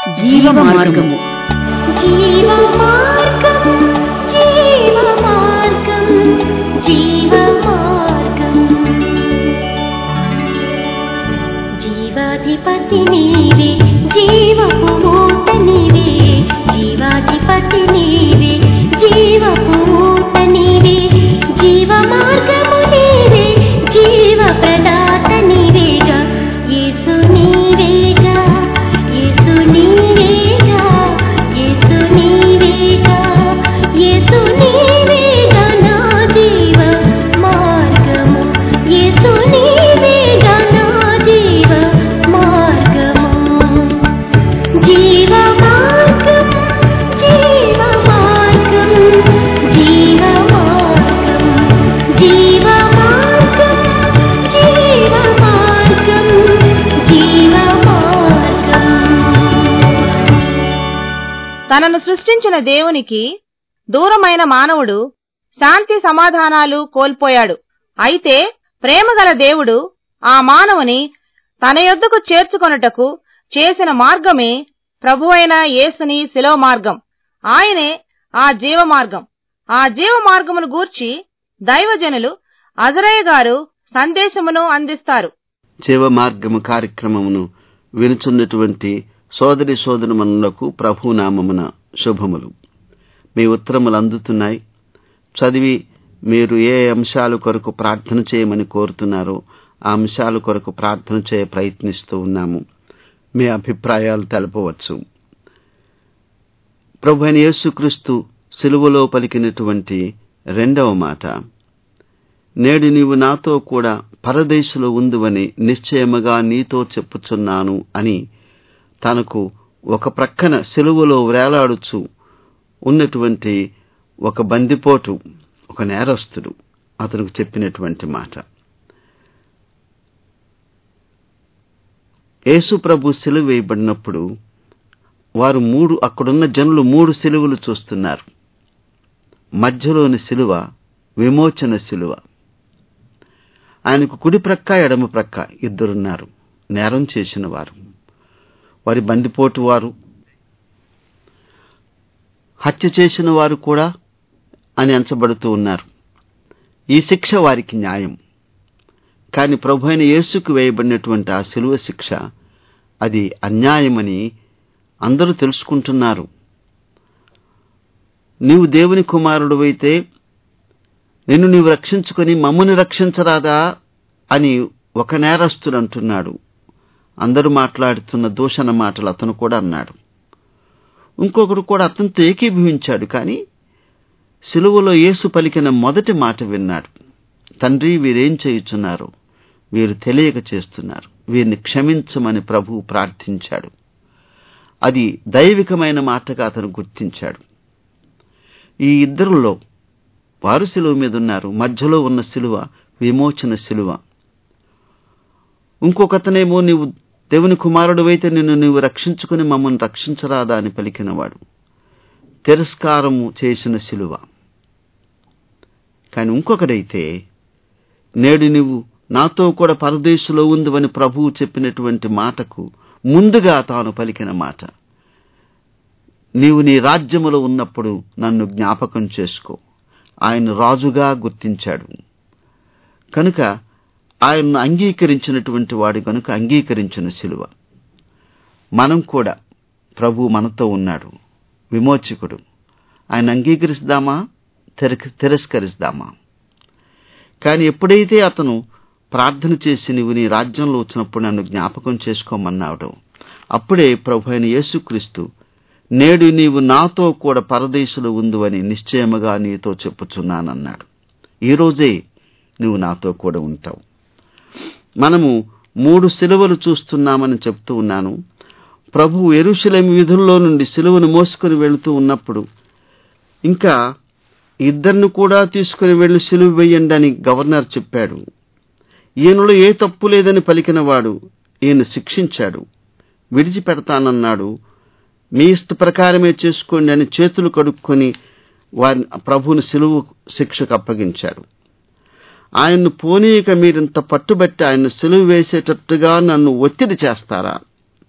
జీవ మార్గము జీవమార్గం జీవమార్గం జీవమార్గం జీవాధిపతి నీవే జీవపు మూట నీవే జీవాధిపతి నీవే జీవపు మూట నీవే జీవమార్గము నీవే జీవ ప్రదాత నీవేగా యేసు నీవేగా యేసు నీవేగా యేసు నీవేగా యేసు నీవేగా నా జీవ మార్గము యేసు నీవేగా నా జీవ మార్గము జీవ మార్గం జీవ మార్గం జీవ మార్గం జీవ మార్గం జీవ మార్గం జీవ మార్గం తనను సృష్టించిన దేవునికి దూరమైన మానవుడు శాంతి సమాధానాలు కోల్పోయాడు అయితే ప్రేమగల దేవుడు ఆ మానవుని తన యొద్దకు చేర్చుకొనుటకు చేసిన మార్గమే ప్రభువైన యేసుని శిలో మార్గం ఆయనే ఆ జీవ మార్గం ఆ జీవ మార్గమును గూర్చి దైవజనులు అజరయ్య గారు సందేశమును అందిస్తారు జీవ మార్గము కార్యక్రమమును వినుచున్నటువంటి సోదరి సోదరుమనులకు ప్రభునామమున శుభములు మీ ఉత్తరములు అందుతున్నాయి చదివి మీరు ఏ అంశాల కొరకు ప్రార్థన చేయమని కోరుతున్నారో ఆ అంశాల కొరకు ప్రార్థన చేయ ప్రయత్నిస్తూ ఉన్నాము మీ అభిప్రాయాలు తెలపవచ్చు ప్రభు అయిన యేసుక్రీస్తు సిలువలో పలికినటువంటి రెండవ మాట నేడు నీవు నాతో కూడా పరదేశులో ఉందువని నిశ్చయముగా నీతో చెప్పుచున్నాను అని తనకు ఒక ప్రక్కన సెలువులో వేలాడుచు ఉన్నటువంటి ఒక బందిపోటు ఒక నేరస్తుడు అతనికి చెప్పినటువంటి మాట యేసు ప్రభు సెలువు వేయబడినప్పుడు వారు మూడు అక్కడున్న జనులు మూడు సెలువులు చూస్తున్నారు మధ్యలోని సిలువ విమోచన సిలువ ఆయనకు కుడి ప్రక్క ఎడమ ప్రక్క ఇద్దరున్నారు నేరం చేసిన వారు వారి బందిపోటు వారు హత్య చేసిన వారు కూడా అని ఎంచబడుతూ ఉన్నారు ఈ శిక్ష వారికి న్యాయం కాని ప్రభు అయిన యేసుకు వేయబడినటువంటి ఆ శిలువ శిక్ష అది అన్యాయమని అందరూ తెలుసుకుంటున్నారు నీవు దేవుని కుమారుడువైతే నిన్ను నీవు రక్షించుకొని మమ్మల్ని రక్షించరాదా అని ఒక నేరస్తుడు అంటున్నాడు అందరూ మాట్లాడుతున్న దూషణ మాటలు అతను కూడా అన్నాడు ఇంకొకడు కూడా అతనితో ఏకీభవించాడు కానీ సిలువలో యేసు పలికిన మొదటి మాట విన్నాడు తండ్రి వీరేం చేయుచున్నారు వీరు తెలియక చేస్తున్నారు వీరిని క్షమించమని ప్రభువు ప్రార్థించాడు అది దైవికమైన మాటగా అతను గుర్తించాడు ఈ ఇద్దరిలో వారు శిలువ మీద ఉన్నారు మధ్యలో ఉన్న శిలువ విమోచన శిలువ ఇంకొకతనేమో నీవు దేవుని కుమారుడు అయితే నిన్ను నీవు రక్షించుకుని మమ్మల్ని రక్షించరాదా అని పలికినవాడు తిరస్కారము చేసిన శిలువ కానీ ఇంకొకడైతే నేడు నీవు నాతో కూడా పరదేశంలో ఉందివని ప్రభువు చెప్పినటువంటి మాటకు ముందుగా తాను పలికిన మాట నీవు నీ రాజ్యములో ఉన్నప్పుడు నన్ను జ్ఞాపకం చేసుకో ఆయన రాజుగా గుర్తించాడు కనుక ఆయన్ను అంగీకరించినటువంటి వాడు కనుక అంగీకరించిన శిలువ మనం కూడా ప్రభు మనతో ఉన్నాడు విమోచకుడు ఆయన అంగీకరిస్తామా తిరక- తిరస్కరిస్తామా కానీ ఎప్పుడైతే అతను ప్రార్థన చేసి నీవు నీ రాజ్యంలో వచ్చినప్పుడు నన్ను జ్ఞాపకం చేసుకోమన్నాడు అప్పుడే ప్రభు అయిన యేసుక్రీస్తు నేడు నీవు నాతో కూడా పరదేశులు ఉందువని నిశ్చయముగా నీతో చెప్పుచున్నానన్నాడు ఈ రోజే నువ్వు నాతో కూడా ఉంటావు మనము మూడు సిలువలు చూస్తున్నామని చెప్తూ ఉన్నాను ప్రభువు ఎరుషలేం వీధుల్లో నుండి సిలువను మోసుకొని వెళుతూ ఉన్నప్పుడు ఇంకా ఇద్దరిని కూడా తీసుకుని వెళ్లి సిలువ వేయండి అని గవర్నర్ చెప్పాడు ఈయనలో ఏ తప్పు లేదని పలికినవాడు ఈయన శిక్షించాడు విడిచిపెడతానన్నాడు మీ ఇష్ట ప్రకారమే చేసుకోండి అని చేతులు కడుక్కొని వారిని ప్రభువుని సిలువు శిక్షకు అప్పగించాడు ఆయన్ను పోనీయక మీరింత పట్టుబట్టి ఆయన సిలువ వేసేటట్టుగా నన్ను ఒత్తిడి చేస్తారా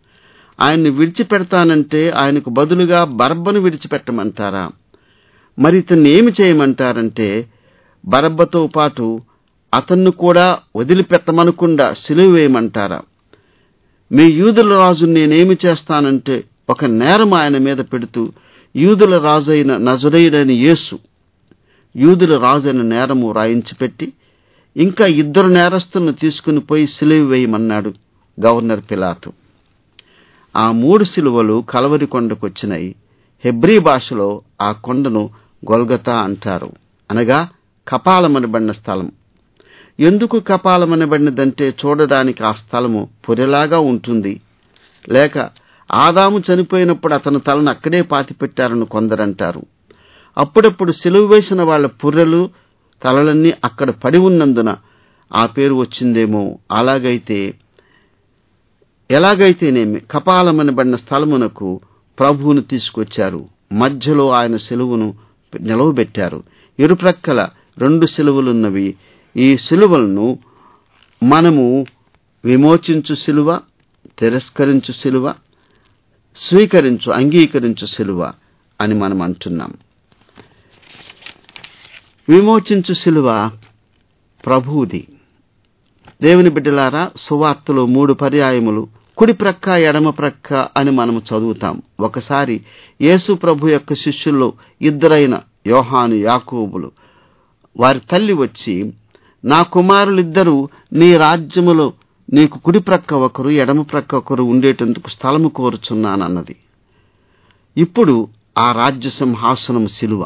ఆయన్ని విడిచిపెడతానంటే ఆయనకు బదులుగా బరబ్బను విడిచిపెట్టమంటారా మరి ఇతన్ని ఏమి చేయమంటారంటే బరబ్బతో పాటు అతన్ను కూడా వదిలిపెట్టమనకుండా సిలువ వేయమంటారా మీ యూదుల రాజు నేనేమి చేస్తానంటే ఒక నేరం ఆయన మీద పెడుతూ యూదుల రాజైన నజరేయుడైన యేసు యూదుల రాజైన నేరము రాయించి పెట్టి ఇంకా ఇద్దరు నేరస్తులను తీసుకుని పోయి సిలువ వేయమన్నాడు గవర్నర్ పిలాతు ఆ మూడు సిలువలు కలవరి కొండకొచ్చినాయి హెబ్రీ భాషలో ఆ కొండను గొల్గతా అంటారు అనగా కపాలమనబడిన స్థలం ఎందుకు కపాలమనబడినదంటే చూడడానికి ఆ స్థలము పొరెలాగా ఉంటుంది లేక ఆదాము చనిపోయినప్పుడు అతని తలను అక్కడే పాతిపెట్టారని కొందరంటారు అప్పుడప్పుడు సెలువు వేసిన వాళ్ల పుర్రెలు తలలన్నీ అక్కడ పడి ఉన్నందున ఆ పేరు వచ్చిందేమో అలాగైతే ఎలాగైతేనేమి కపాలమనబడిన స్థలమునకు ప్రభువును తీసుకొచ్చారు మధ్యలో ఆయన సెలువును నిలవబెట్టారు ఇరుప్రక్కల రెండు సెలువులున్నవి ఈ సిలువలను మనము విమోచించు సిలువ తిరస్కరించు సిలువ స్వీకరించు అంగీకరించు సిలువ అని మనం అంటున్నాం విమోచించు సిలువ ప్రభువుది దేవుని బిడ్డలారా సువార్తలో మూడు పర్యాయములు కుడి ప్రక్క ఎడమ ప్రక్క అని మనము చదువుతాం ఒకసారి యేసు ప్రభు యొక్క శిష్యుల్లో ఇద్దరైన యోహాను యాకోబులు వారి తల్లి వచ్చి నా కుమారులిద్దరూ నీ రాజ్యములో నీకు కుడి ప్రక్క ఒకరు ఎడమ ప్రక్క ఒకరు ఉండేటందుకు స్థలము కోరుచున్నానన్నది ఇప్పుడు ఆ రాజ్య సింహాసనం శిలువ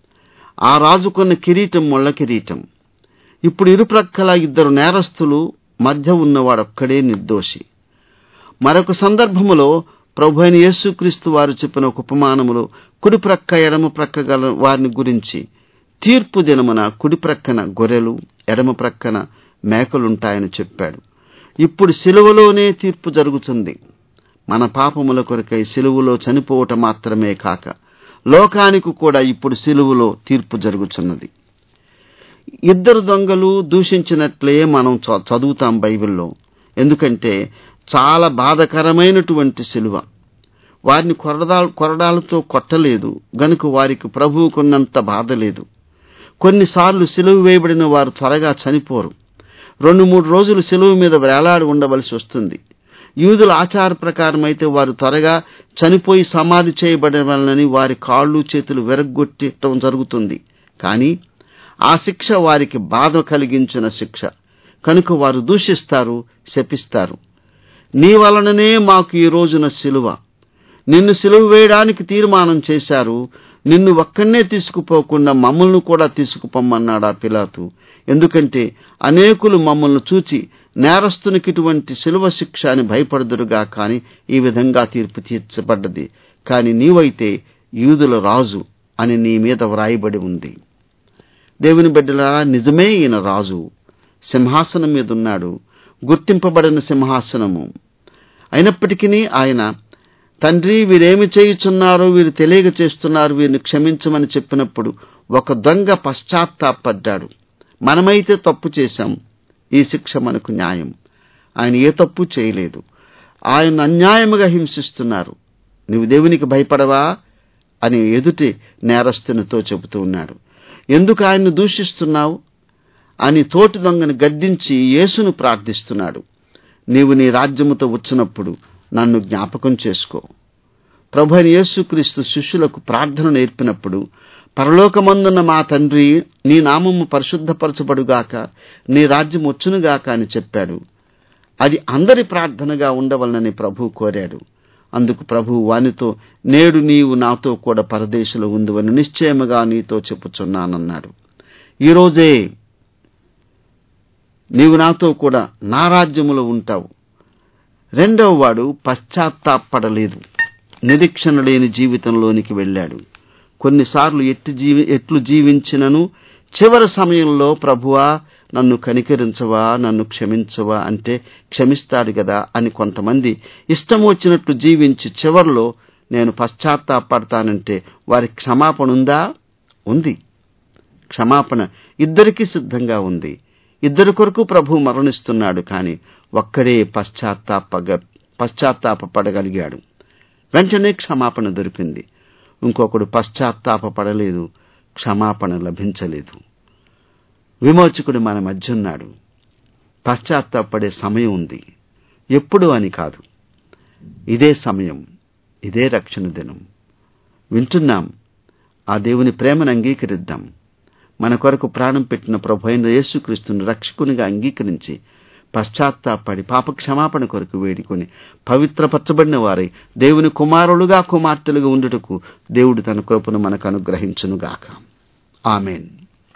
ఆ రాజుకున్న కిరీటం ముళ్ళ కిరీటం ఇప్పుడు ఇరుప్రక్కల ఇద్దరు నేరస్తులు మధ్య ఉన్నవాడొక్కడే నిర్దోషి మరొక సందర్భములో ప్రభు అయిన యేసుక్రీస్తు వారు చెప్పిన ఒక ఉపమానములో కుడి ప్రక్క ఎడమ ప్రక్క గల వారిని గురించి తీర్పు దినమున కుడి ప్రక్కన గొర్రెలు ఎడమ ప్రక్కన మేకలుంటాయని చెప్పాడు ఇప్పుడు సిలువలోనే తీర్పు జరుగుతుంది మన పాపముల కొరకై సిలువలో చనిపోవటం మాత్రమే కాక లోకానికి కూడా ఇప్పుడు సిలువలో తీర్పు జరుగుతున్నది ఇద్దరు దొంగలు దూషించినట్లే మనం చ- చదువుతాం బైబిల్లో ఎందుకంటే చాలా బాధకరమైనటువంటి సిలువ వారిని కొరడా కొరడాలతో కొట్టలేదు గనుక వారికి ప్రభువుకున్నంత బాధ లేదు కొన్నిసార్లు సిలువ వేయబడిన వారు త్వరగా చనిపోరు రెండు మూడు రోజులు సిలువ మీద వేలాడి ఉండవలసి వస్తుంది యూదుల ఆచార ప్రకారం అయితే వారు త్వరగా చనిపోయి సమాధి చేయబడవలనని వారి కాళ్ళు చేతులు విరగ్గొట్టడం జరుగుతుంది కానీ ఆ శిక్ష వారికి బాధ కలిగించిన శిక్ష కనుక వారు దూషిస్తారు శపిస్తారు నీ వలననే మాకు ఈ రోజున సిలువ నిన్ను సిలువ వేయడానికి తీర్మానం చేశారు నిన్ను ఒక్కనే తీసుకుపోకుండా మమ్మల్ని కూడా తీసుకుపోమన్నాడు ఆ పిలాతు ఎందుకంటే అనేకులు మమ్మల్ని చూచి నేరస్తునికి ఇటువంటి శిలువ శిక్ష అని భయపడదురుగా కాని ఈ విధంగా తీర్పు తీర్చబడ్డది కాని నీవైతే యూదుల రాజు అని నీ మీద వ్రాయబడి ఉంది దేవుని బిడ్డలారా నిజమే ఈయన రాజు సింహాసనం మీద ఉన్నాడు గుర్తింపబడిన సింహాసనము అయినప్పటికీ ఆయన తండ్రి వీరేమి చేయుచున్నారో వీరు తెలియక చేస్తున్నారు వీరిని క్షమించమని చెప్పినప్పుడు ఒక దొంగ పశ్చాత్తాపడ్డాడు మనమైతే తప్పు చేశాం ఈ శిక్ష మనకు న్యాయం ఆయన ఏ తప్పు చేయలేదు ఆయన అన్యాయముగా హింసిస్తున్నారు నువ్వు దేవునికి భయపడవా అని ఎదుటి నేరస్తునితో చెబుతూ ఉన్నాడు ఎందుకు ఆయన్ను దూషిస్తున్నావు అని తోటి దొంగని గద్దించి యేసును ప్రార్థిస్తున్నాడు నీవు నీ రాజ్యముతో వచ్చినప్పుడు నన్ను జ్ఞాపకం చేసుకో ప్రభు అయిన యేసుక్రీస్తు శిష్యులకు ప్రార్థన నేర్పినప్పుడు పరలోకమందున్న మా తండ్రి నీ నామము పరిశుద్ధపరచబడుగాక నీ రాజ్యం వచ్చునుగాక అని చెప్పాడు అది అందరి ప్రార్థనగా ఉండవలనని ప్రభు కోరాడు అందుకు ప్రభు వానితో నేడు నీవు నాతో కూడా పరదేశంలో ఉందివని నిశ్చయముగా నీతో చెప్పుచున్నానన్నాడు ఈరోజే నీవు నాతో కూడా నా రాజ్యములో ఉంటావు రెండవ వాడు పశ్చాత్తాపడలేదు నిరీక్షణ లేని జీవితంలోనికి వెళ్ళాడు కొన్నిసార్లు ఎట్టి జీవి ఎట్లు జీవించినను చివరి సమయంలో ప్రభువా నన్ను కనికరించవా నన్ను క్షమించవా అంటే క్షమిస్తాడు కదా అని కొంతమంది ఇష్టం వచ్చినట్లు జీవించి చివరిలో నేను పశ్చాత్తాపడతానంటే వారి క్షమాపణ ఉందా ఉంది క్షమాపణ ఇద్దరికీ సిద్ధంగా ఉంది ఇద్దరి కొరకు ప్రభు మరణిస్తున్నాడు కాని ఒక్కడే పశ్చాత్తాపగ పశ్చాత్తాపడగలిగాడు వెంటనే క్షమాపణ దొరికింది ఇంకొకడు పశ్చాత్తాపడలేదు క్షమాపణ లభించలేదు విమోచకుడు మన మధ్య ఉన్నాడు పశ్చాత్తాపడే సమయం ఉంది ఎప్పుడు అని కాదు ఇదే సమయం ఇదే రక్షణ దినం వింటున్నాం ఆ దేవుని ప్రేమను అంగీకరిద్దాం మన కొరకు ప్రాణం పెట్టిన ప్రభు అయిన యేసుక్రీస్తుని రక్షకునిగా అంగీకరించి పశ్చాత్తాపడి పాప క్షమాపణ కొరకు వేడుకొని పవిత్రపరచబడిన వారై దేవుని కుమారులుగా కుమార్తెలుగా ఉండుటకు దేవుడు తన కృపను మనకు అనుగ్రహించునుగాక ఆమెన్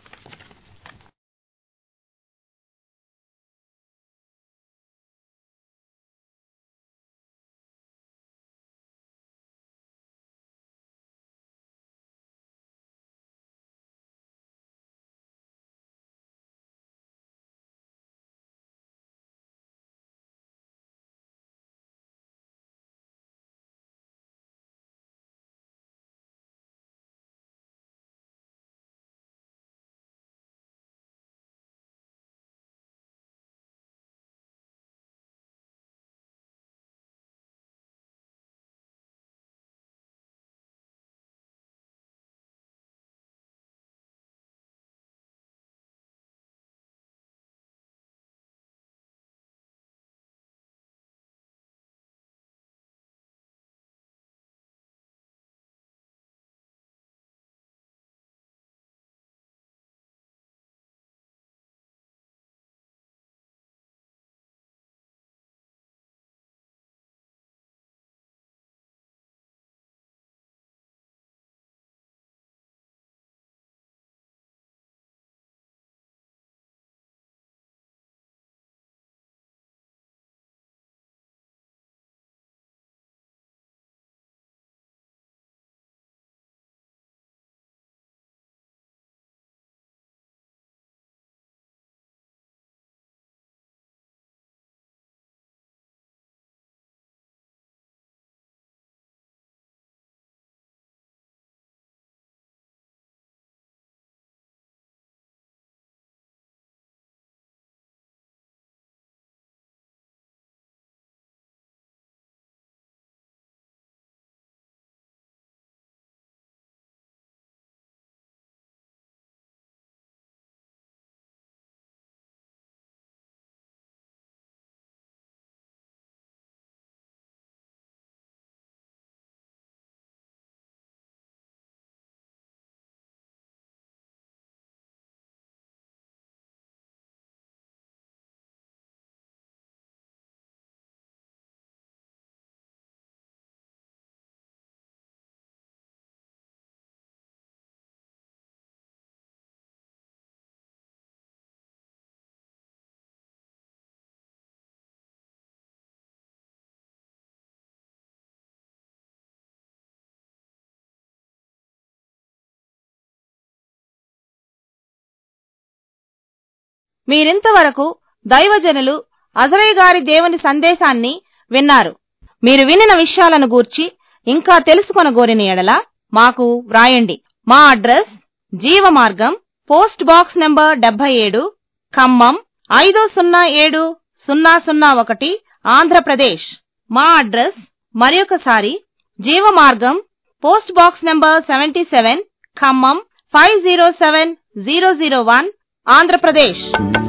మీరింతవరకు దైవజనులు అజరయ్య గారి దేవుని సందేశాన్ని విన్నారు మీరు వినిన విషయాలను గూర్చి ఇంకా తెలుసుకొనగోరిన ఎడల మాకు వ్రాయండి మా address Jeevamargam post box number డెబ్బై ఏడు ఖమ్మం ఐదు సున్నా ఏడు సున్నా సున్నా ఒకటి ఆంధ్రప్రదేశ్ మా అడ్రస్ మరొకసారి Jeevamargam post box number seventy seven Khammam five zero seven zero zero one Andhra Pradesh